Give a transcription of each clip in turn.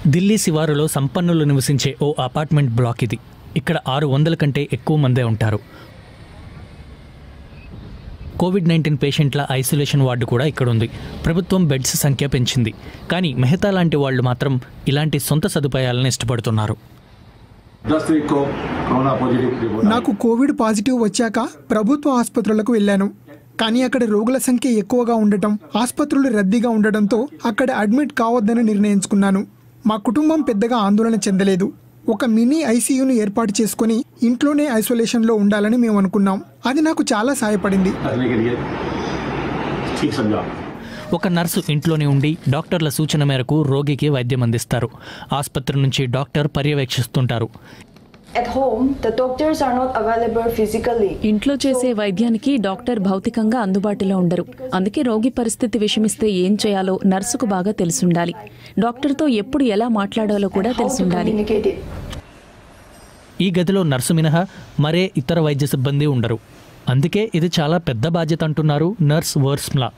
ఢిల్లీ శివారులో సంపన్నులు నివసించే ఓ అపార్ట్మెంట్ బ్లాక్ ఇది ఇక్కడ ఆరు వందల కంటే ఎక్కువ మందే ఉంటారు కోవిడ్ నైన్టీన్ పేషెంట్ల ఐసోలేషన్ వార్డు కూడా ఇక్కడ ఉంది ప్రభుత్వం బెడ్స్ సంఖ్య పెంచింది కానీ మెహతా లాంటి వాళ్ళు మాత్రం ఇలాంటి సొంత సదుపాయాలను ఇష్టపడుతున్నారు दस तारीख को कोरोना पॉजिटिव रिपोर्ट నాకు కోవిడ్ పాజిటివ్ వచ్చాక ప్రభుత్వ ఆసుపత్రులకు వెళ్ళాను కానీ అక్కడ రోగుల సంఖ్య ఎక్కువగా ఉండటం ఆసుపత్రులు రద్దీగా ఉండడంతో అక్కడ అడ్మిట్ కావద్దని నిర్ణయించుకున్నాను మా కుటుంబం పెద్దగా ఆందోళన చెందలేదు ఒక మినీ ఐసీయూను ఏర్పాటు చేసుకొని ఇంట్లోనే ఐసోలేషన్లో ఉండాలని మేము అనుకున్నాం అది నాకు చాలా సహాయపడింది रखने के लिए ठीक समझा ఒక నర్సు ఇంట్లోనే ఉండి డాక్టర్ల సూచన మేరకు రోగికి వైద్యం అందిస్తారు ఆసుపత్రి నుంచి డాక్టర్ పర్యవేక్షిస్తుంటారు At home, the doctors are not available physically. ఇంట్లో చేసే వైద్యానికి డాక్టర్ భౌతికంగా అందుబాటులో ఉండరు అందుకే రోగి పరిస్థితి విషమిస్తే ఏం చేయాలో నర్సుకు బాగా తెలుసుండాలి డాక్టర్తో ఎప్పుడు ఎలా మాట్లాడాలో కూడా How to తెలుసుండాలి communicate it. ఈ గదిలో నర్సు మినహా మరే ఇతర వైద్య సిబ్బంది ఉండరు అందుకే ఇది చాలా పెద్ద బాధ్యత అంటున్నారు నర్స్ వర్స్మ్లా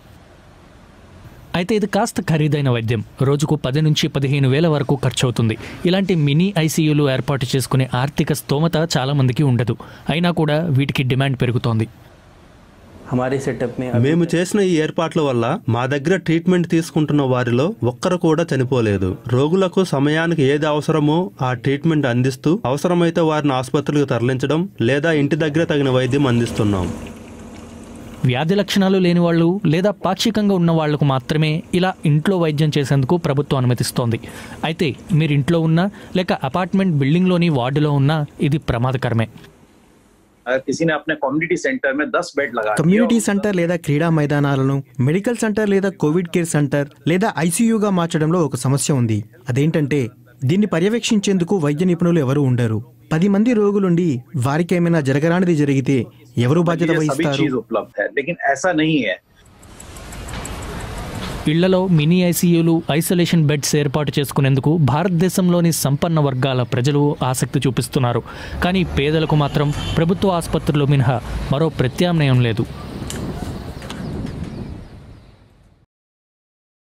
అయితే ఇది కాస్త ఖరీదైన వైద్యం రోజుకు పది నుంచి పదిహేను వేల వరకు ఖర్చు అవుతుంది ఇలాంటి మినీ ఐసీయూలు ఏర్పాటు చేసుకునే ఆర్థిక స్తోమత చాలామందికి ఉండదు అయినా కూడా వీటికి డిమాండ్ పెరుగుతోంది हमारे सेटअप में अभी మేము చేసిన ఈ ఏర్పాట్ల వల్ల మా దగ్గర ట్రీట్మెంట్ తీసుకుంటున్న వారిలో ఒక్కరు కూడా చనిపోలేదు రోగులకు సమయానికి ఏది అవసరమో ఆ ట్రీట్మెంట్ అందిస్తూ అవసరమైతే వారిని ఆసుపత్రులకు తరలించడం లేదా ఇంటి దగ్గర తగిన వైద్యం అందిస్తున్నాం వ్యాధి లక్షణాలు లేని వాళ్ళు లేదా పాక్షికంగా ఉన్న వాళ్లకు మాత్రమే ఇలా ఇంట్లో వైద్యం చేసేందుకు ప్రభుత్వం అనుమతిస్తోంది అయితే మీరు ఇంట్లో ఉన్నా లేక అపార్ట్మెంట్ బిల్డింగ్లోని వార్డులో ఉన్నా ఇది ప్రమాదకరమే अगर किसी ने अपने कम्युनिटी सेंटर में 10 बेड लगा दिए కమ్యూనిటీ సెంటర్ లేదా క్రీడా మైదానాలను మెడికల్ సెంటర్ లేదా కోవిడ్ కేర్ సెంటర్ లేదా ఐసీయూగా మార్చడంలో ఒక సమస్య ఉంది అదేంటంటే దీన్ని పర్యవేక్షించేందుకు వైద్య నిపుణులు ఎవరు ఉండరు పది మంది రోగులుండి వారికేమైనా జరగరానిది జరిగితే ఎవరు బాధ్యత ये सभी వహిస్తారు चीज उपलब्ध है लेकिन ऐसा नहीं है ఇళ్లలో మినీ ఐసీయూలు ఐసోలేషన్ బెడ్స్ ఏర్పాటు చేసుకునేందుకు భారతదేశంలోని సంపన్న వర్గాల ప్రజలు ఆసక్తి చూపిస్తున్నారు కానీ పేదలకు మాత్రం ప్రభుత్వ ఆసుపత్రులు మినహా మరో ప్రత్యామ్నాయం లేదు